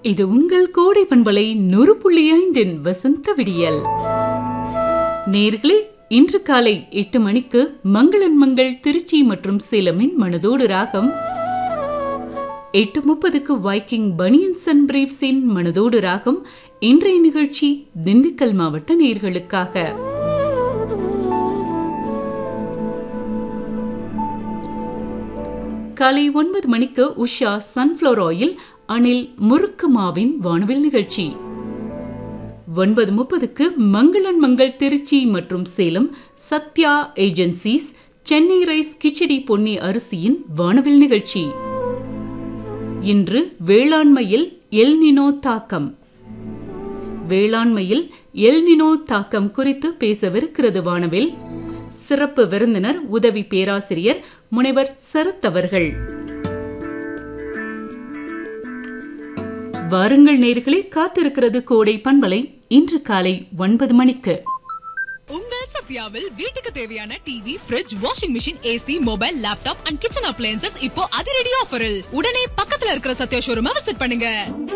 இது உங்கள் கோடை பண்பலை நூறு புள்ளி ஐந்தின் வசந்த விடியல் நேர்களே இன்று காலை எட்டு மணிக்கு மங்களன் மங்கள் திருச்சி மற்றும் சேலமின் மனதோடு ராகம் எட்டு முப்பதுக்கு வைக்கிங் பனியன்ஸ் அண்ட் பிரீப்ஸின் மனதோடு ராகம் இன்றைய நிகழ்ச்சி திண்டுக்கல் மாவட்ட நேர்களுக்காக காலை ஒன்பது மணிக்கு உஷா சன்ஃப்ளவர் ஆயில் அணில் முறுக்கு மாவின் வானவில் நிகழ்ச்சி ஒன்பது முப்பதுக்கு மங்களன் மங்கள் திருச்சி மற்றும் சேலம் சத்யா ஏஜென்சிஸ் சென்னை ரைஸ் கிச்சடி பொன்னி அரிசியின் வானவில் நிகழ்ச்சி இன்று வேளாண்மையில் எல்னினோ தாக்கம் வேளாண்மையில் எல்னினோ தாக்கம் குறித்து பேசவிருக்கிறது வானவில் சிறப்பு விருந்தினர் உதவி பேராசிரியர் முனைவர் சரத் அவர்கள் வாருங்கள் நேர்களே காத்திருக்கிறது கோடை பண்பலை இன்று காலை ஒன்பது மணிக்கு உங்கள் சத்யாவில் வீட்டுக்கு தேவையான TV fridge washing machine AC mobile laptop and kitchen appliances இப்போ அதிரடி ஆஃபரில் உடனே பக்கத்துல இருக்கிற சத்யா ஷோரூமை விசிட் பண்ணுங்க